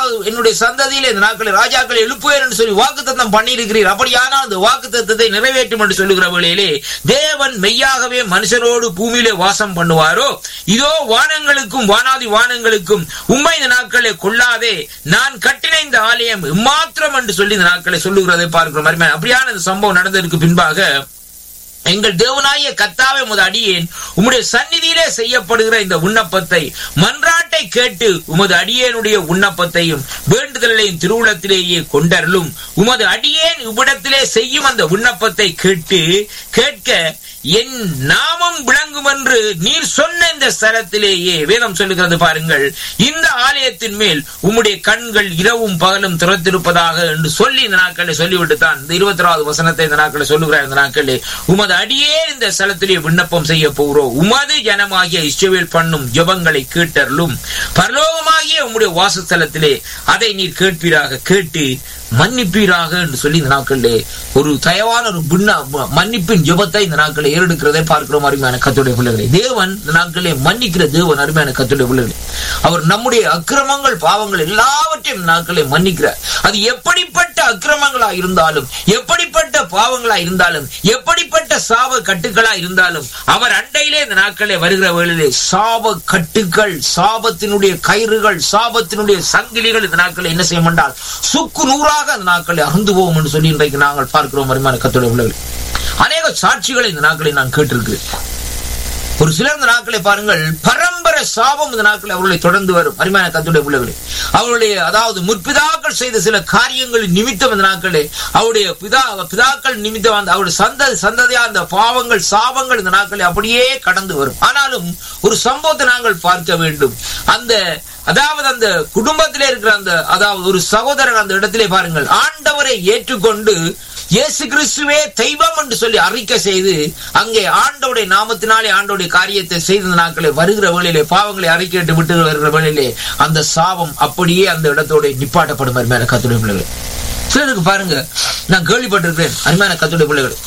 அதாவது என்னுடைய சந்ததியிலே இந்த நாட்களில் ராஜாக்களை எழுப்புவேன் என்று சொல்லி வாக்குத்தத்தம் பண்ணியிருக்கிறீர் அப்படியானால் அந்த வாக்குத்தத்தத்தை நிறைவேற்றும் என்று சொல்லுகிற வேளையிலே தேவன் மெய்யாகவே மனுஷரோடு பூமியிலே வாசம் பண்ணுவாரோ இதோ வானங்களுக்கும் வானாதி வானங்களுக்கும் உண்மை இந்த நாட்களை கொள்ளாதே நான் கட்டின இந்த ஆலயம் இம்மாத்திரம் என்று சொல்லி இந்த நாட்களை சொல்லுகிறதை பார்க்கிறோம் அருமையான அப்படியான இந்த சம்பவம் நடந்ததற்கு பின்பாக எங்கள் தேவனாய கத்தாவை உமது அடியேன் உம்முடைய சந்நிதியிலே செய்யப்படுகிற இந்த விண்ணப்பத்தை மன்றாட்டை கேட்டு உமது அடியேனுடைய விண்ணப்பத்தையும் வேண்டுதலையும் திருவுளத்திலேயே கொண்டருளும் உமது அடியேன் இவ்விடத்திலே செய்யும் அந்த விண்ணப்பத்தை கேட்டு கேட்க என் நாமம் விளங்கும் என்று நீர் சொன்ன இந்த ஸ்தலத்திலேயே வேதம் சொல்லுகிறது பாருங்கள் இந்த ஆலயத்தின் மேல் உம்முடைய கண்கள் இரவும் பகலும் திறத்திருப்பதாக என்று சொல்லி இந்த நாட்களை சொல்லிவிட்டு தான் இந்த இருபத்தி ஆறாவது வசனத்தை இந்த நாட்களை சொல்லுகிறார் இந்த நாட்களே உமது அடியே இந்த ஸ்தலத்திலே விண்ணப்பம் செய்ய போகிறோம் உமது ஜனமாகிய இஸ்ரவேல் பண்ணும் ஜெபங்களை கேட்டருளும் பரலோகமாகிய உம்முடைய வாசஸ்தலத்திலே அதை நீர் கேட்பீராக கேட்டு மன்னிப்பீராக என்று சொல்லி இந்த நாட்களிலே ஒரு தயவான ஒரு பின்ன மன்னிப்பின் ஜெபத்தை இந்த நாட்களை ஏறெடுக்கிறதை பார்க்கிறோம் அருமையான கத்துடைய பிள்ளைகளை தேவன் இந்த நாட்களிலே மன்னிக்கிற தேவன் அருமையான கத்துடைய பிள்ளைகளை அவர் நம்முடைய அக்கிரமங்கள் பாவங்கள் எல்லாவற்றையும் இந்த நாட்களை மன்னிக்கிறார் அது எப்படிப்பட்ட அக்கிரமங்களா இருந்தாலும் எப்படிப்பட்ட பாவங்களா இருந்தாலும் எப்படிப்பட்ட சாப கட்டுக்களா இருந்தாலும் அவர் அண்டையிலே இந்த நாட்களே வருகிற வேளையிலே சாப கட்டுக்கள் சாபத்தினுடைய கயிறுகள் சாபத்தினுடைய சங்கிலிகள் இந்த நாட்களை என்ன செய்ய மாட்டால் சுக்கு நூறாக அந்த நாட்களை அகந்து போவோம் என்று சொல்லி இன்றைக்கு நாங்கள் பார்க்கிறோம் வருமான கத்துடைய பிள்ளைகள் அநேக சாட்சிகளை இந்த நாட்களை நான் கேட்டிருக்கிறேன் ஒரு சிலர் இந்த நாட்களை பாருங்கள் பரம்பரை சாபம் இந்த நாட்களை அவர்களை தொடர்ந்து வரும் அருமையான கத்துடைய பிள்ளைகளே அவருடைய அதாவது முற்பிதாக்கள் செய்த சில காரியங்களின் நிமித்தம் இந்த நாட்களே அவருடைய பிதா பிதாக்கள் நிமித்தம் அந்த அவருடைய சந்ததி சந்ததியா அந்த பாவங்கள் சாபங்கள் இந்த நாட்களை அப்படியே கடந்து வரும் ஆனாலும் ஒரு சம்பவத்தை நாங்கள் பார்க்க வேண்டும் அந்த அதாவது அந்த குடும்பத்திலே இருக்கிற அந்த அதாவது ஒரு சகோதரன் அந்த இடத்திலே பாருங்கள் ஆண்டவரை ஏற்றுக்கொண்டு இயேசு கிறிஸ்துவே தெய்வம் என்று சொல்லி அறிக்கை செய்து அங்கே ஆண்டவுடைய நாமத்தினாலே ஆண்டவுடைய காரியத்தை செய்த நாட்களை வருகிற வேளையிலே பாவங்களை அறிக்கையிட்டு விட்டு வருகிற வேளையிலே அந்த சாபம் அப்படியே அந்த இடத்தோட நிப்பாட்டப்படும் அருமையான கத்துடைய பிள்ளைகள் சிலருக்கு பாருங்க நான் கேள்விப்பட்டிருக்கிறேன் அருமையான கத்துடைய பிள்ளைகள்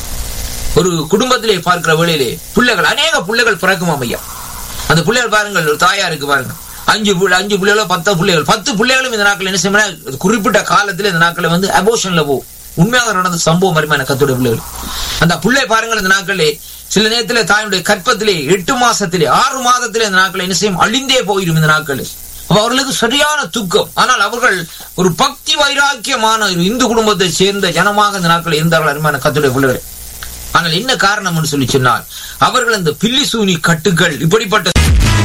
ஒரு குடும்பத்திலே பார்க்கிற வேளையிலே பிள்ளைகள் அநேக பிள்ளைகள் பிறக்கும் ஐயா அந்த பிள்ளைகள் பாருங்கள் ஒரு தாயா இருக்கு பாருங்க அஞ்சு புள்ள அஞ்சு பிள்ளைகளோ பத்து பிள்ளைகள் பத்து பிள்ளைகளும் இந்த நாட்கள் என்ன செய்யணும் குறிப்பிட்ட காலத்துல இந்த நாட்களை வந்து அபோஷன்ல போகும் உண்மையாக நடந்த சம்பவம் அருமையான கத்துடைய பிள்ளைகள் அந்த பிள்ளை பாருங்கள் இந்த நாட்களே சில நேரத்தில் தாயுடைய கற்பத்திலே எட்டு மாசத்திலே ஆறு மாதத்திலே இந்த நாட்களை என்ன செய்யும் அழிந்தே போயிடும் இந்த நாட்கள் அப்ப அவர்களுக்கு சரியான துக்கம் ஆனால் அவர்கள் ஒரு பக்தி வைராக்கியமான ஒரு இந்து குடும்பத்தை சேர்ந்த ஜனமாக இந்த நாட்கள் இருந்தார்கள் அருமையான கத்துடைய பிள்ளைகள் ஆனால் என்ன காரணம் சொல்லி சொன்னால் அவர்கள் அந்த பில்லி சூனி கட்டுகள் இப்படிப்பட்ட